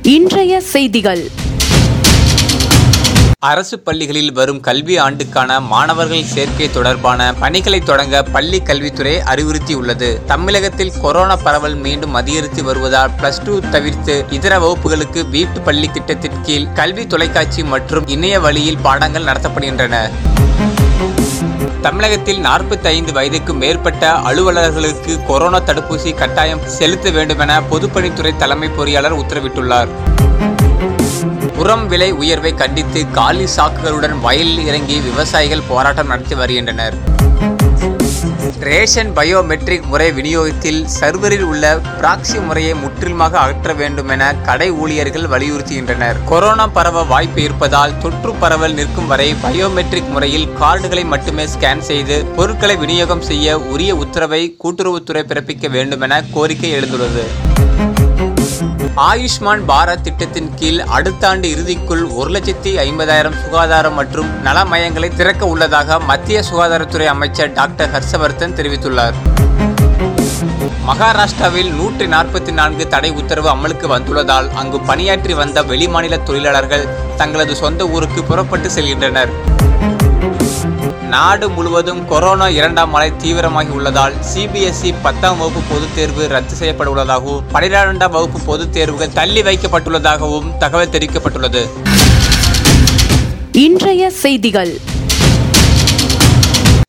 இன்றைய செய்திகள் அரசு பள்ளிகளில் வரும் கல்வி ஆண்டுக்கான மாணவர்கள் சேர்க்கை தொடர்பான பணிகளை தொடங்க பள்ளி கல்வித்துறை அறிவுறுத்தியுள்ளது தமிழகத்தில் கொரோனா பரவல் மீண்டும் அதிகரித்து வருவதால் பிளஸ் டூ தவிர்த்து இதர வகுப்புகளுக்கு வீட்டு பள்ளி திட்டத்தின் கீழ் கல்வி தொலைக்காட்சி மற்றும் இணைய வழியில் பாடங்கள் நடத்தப்படுகின்றன தமிழகத்தில் 45 வயதுக்கு மேற்பட்ட அலுவலர்களுக்கு கொரோனா தடுப்பூசி கட்டாயம் செலுத்த வேண்டுமென பொதுப்பணித்துறை தலைமை பொறியாளர் உத்தரவிட்டுள்ளார் உரம் விலை உயர்வை கண்டித்து காலி சாக்குகளுடன் வயலில் இறங்கி விவசாயிகள் போராட்டம் நடத்தி வருகின்றனர் ரேஷன் பயோமெட்ரிக் முறை விநியோகத்தில் சர்வரில் உள்ள பிராக்சி முறையை முற்றிலுமாக அகற்ற வேண்டும் என கடை ஊழியர்கள் வலியுறுத்துகின்றனர் கொரோனா பரவ வாய்ப்பு இருப்பதால் தொற்று பரவல் நிற்கும் வரை பயோமெட்ரிக் முறையில் கார்டுகளை மட்டுமே ஸ்கேன் செய்து பொருட்களை விநியோகம் செய்ய உரிய உத்தரவை கூட்டுறவுத்துறை பிறப்பிக்க வேண்டும் என கோரிக்கை எழுந்துள்ளது ஆயுஷ்மான் பாரத் திட்டத்தின் கீழ் அடுத்த ஆண்டு இறுதிக்குள் ஒரு லட்சத்தி ஐம்பதாயிரம் சுகாதாரம் மற்றும் நல மையங்களை திறக்க உள்ளதாக மத்திய சுகாதாரத்துறை அமைச்சர் டாக்டர் ஹர்ஷவர்தன் தெரிவித்துள்ளார் மகாராஷ்டிராவில் நூற்றி நாற்பத்தி நான்கு தடை உத்தரவு அமலுக்கு வந்துள்ளதால் அங்கு பணியாற்றி வந்த வெளிமாநில தொழிலாளர்கள் தங்களது சொந்த ஊருக்கு புறப்பட்டு செல்கின்றனர் நாடு முழுவதும் கொரோனா இரண்டாம் அலை தீவிரமாகி உள்ளதால் சிபிஎஸ்இ பத்தாம் வகுப்பு பொதுத் தேர்வு ரத்து செய்யப்பட உள்ளதாகவும் பனிரெண்டாம் வகுப்பு பொதுத் தேர்வுகள் தள்ளி வைக்கப்பட்டுள்ளதாகவும் தகவல் தெரிவிக்கப்பட்டுள்ளது இன்றைய செய்திகள்